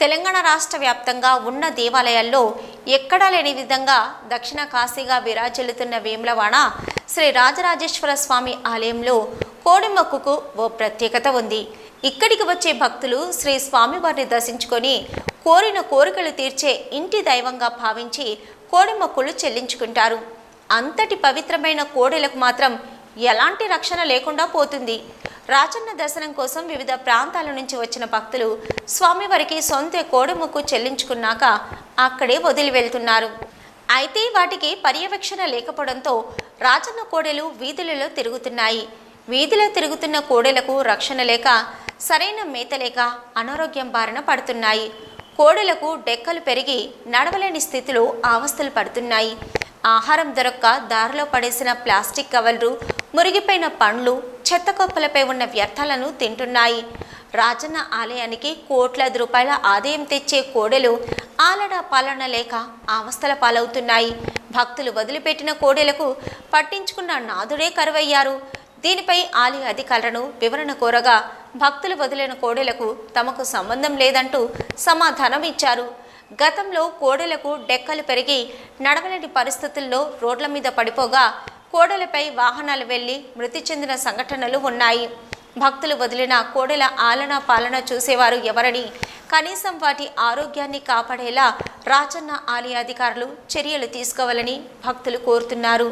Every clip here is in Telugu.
తెలంగాణ రాష్ట్ర వ్యాప్తంగా ఉన్న దేవాలయాల్లో ఎక్కడా లేని విధంగా దక్షిణ కాశీగా విరాజిల్లుతున్న వేములవాడ శ్రీ రాజరాజేశ్వర స్వామి ఆలయంలో కోడిమొక్కుకు ఓ ప్రత్యేకత ఉంది ఇక్కడికి వచ్చే భక్తులు శ్రీ స్వామివారిని దర్శించుకొని కోరిన కోరికలు తీర్చే ఇంటి దైవంగా భావించి కోడిమొక్కులు చెల్లించుకుంటారు అంతటి పవిత్రమైన కోడెలకు మాత్రం ఎలాంటి రక్షణ లేకుండా పోతుంది రాజన్న దర్శనం కోసం వివిధ ప్రాంతాల నుంచి వచ్చిన భక్తులు స్వామివారికి సొంత కోడెముక్కు చెల్లించుకున్నాక అక్కడే వదిలి వెళ్తున్నారు అయితే వాటికి పర్యవేక్షణ లేకపోవడంతో రాజన్న కోడెలు వీధులలో తిరుగుతున్నాయి వీధిలో తిరుగుతున్న కోడెలకు రక్షణ లేక సరైన మేత లేక అనారోగ్యం బారిన పడుతున్నాయి కోడెలకు డెక్కలు పెరిగి నడవలేని స్థితిలో అవస్థలు పడుతున్నాయి ఆహారం దొరక్క దారిలో పడేసిన ప్లాస్టిక్ కవర్లు మురిగిపోయిన పండ్లు చెత్త కుప్పలపై ఉన్న వ్యర్థాలను తింటున్నాయి రాజన్న ఆలయానికి కోట్లాది రూపాయల ఆదాయం తెచ్చే కోడెలు ఆలన పాలన లేక అవస్థల పాలవుతున్నాయి భక్తులు వదిలిపెట్టిన కోడెలకు పట్టించుకున్న నాదుడే కరువయ్యారు దీనిపై ఆలయ అధికారులను వివరణ కోరగా భక్తులు వదిలిన కోడెలకు తమకు సంబంధం లేదంటూ సమాధానం ఇచ్చారు గతంలో కోడెలకు డెక్కలు పెరిగి నడవలేని పరిస్థితుల్లో రోడ్ల మీద పడిపోగా కోడెలపై వాహనాలు వెళ్లి మృతి చెందిన సంఘటనలు ఉన్నాయి భక్తులు వదిలిన కోడెల ఆలన పాలన చూసేవారు ఎవరని కనీసం వాటి ఆరోగ్యాన్ని కాపాడేలా రాజన్న ఆలయ అధికారులు చర్యలు తీసుకోవాలని భక్తులు కోరుతున్నారు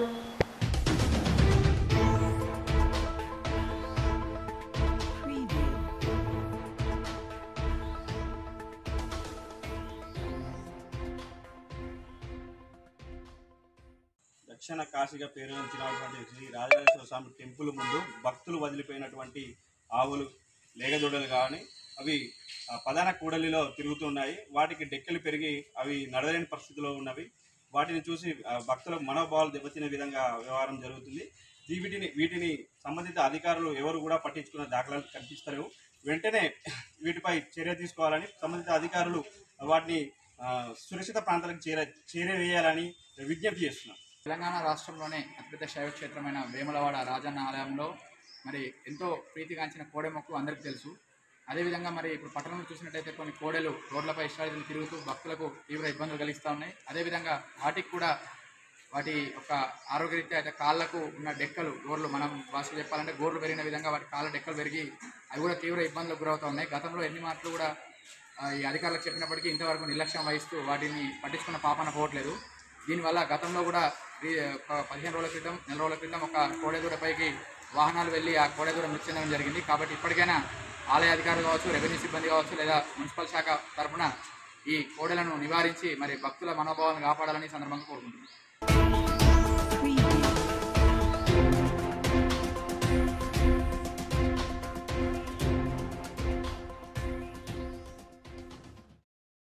దక్షిణ కాశీగా పేరుగాంచినటువంటి శ్రీ రాజరాజేశ్వర స్వామి టెంపుల్ ముందు భక్తులు వదిలిపోయినటువంటి ఆవులు లేగదూడలు కానీ అవి ఆ, ప్రధాన కూడలిలో తిరుగుతున్నాయి వాటికి డెక్కలు పెరిగి అవి నడవలేని పరిస్థితిలో ఉన్నవి వాటిని చూసి ఆ, భక్తుల మనోభావాలు దెబ్బతినే విధంగా వ్యవహారం జరుగుతుంది ఈ వీటిని వీటిని సంబంధిత అధికారులు ఎవరు కూడా పట్టించుకున్న దాఖలాలు కనిపిస్తలేవు వెంటనే వీటిపై చర్య తీసుకోవాలని సంబంధిత అధికారులు వాటిని ఆ, సురక్షిత ప్రాంతాలకు చేర చేరవేయాలని విజ్ఞప్తి చేస్తున్నాం తెలంగాణ రాష్ట్రంలోనే అతిపెద్ద శైవ క్షేత్రమైన వేములవాడ రాజన్న ఆలయంలో మరి ఎంతో ప్రీతిగాంచిన కోడెమొక్కు అందరికీ తెలుసు అదేవిధంగా మరి ఇప్పుడు పట్టణంలో చూసినట్టయితే కొన్ని కోడెలు రోడ్లపై ఇష్టాలు తిరుగుతూ భక్తులకు తీవ్ర ఇబ్బందులు కలిగిస్తూ ఉన్నాయి అదేవిధంగా వాటికి కూడా వాటి యొక్క ఆరోగ్యరీత్యా అయితే కాళ్ళకు ఉన్న డెక్కలు గోర్లు మనం భాష చెప్పాలంటే గోర్లు పెరిగిన విధంగా వాటి కాళ్ళ డెక్కలు పెరిగి అవి కూడా తీవ్ర ఇబ్బందులకు గురవుతూ ఉన్నాయి గతంలో ఎన్ని మాటలు కూడా ఆ, ఈ అధికారులకు చెప్పినప్పటికీ ఇంతవరకు నిర్లక్ష్యం వహిస్తూ వాటిని పట్టించుకున్న పాపన పోవట్లేదు దీనివల్ల గతంలో కూడా ఈ ఒక పదిహేను రోజుల క్రితం నెల రోజుల క్రితం ఒక కోడెదూడపైకి వాహనాలు వెళ్ళి ఆ కోడెదూడ మృతి చెందడం జరిగింది కాబట్టి ఇప్పటికైనా ఆలయ అధికారులు కావచ్చు రెవెన్యూ సిబ్బంది కావచ్చు లేదా మున్సిపల్ శాఖ తరఫున ఈ కోడెలను నివారించి మరి భక్తుల మనోభావాలను కాపాడాలని ఈ సందర్భంగా కోరుకుంటున్నాను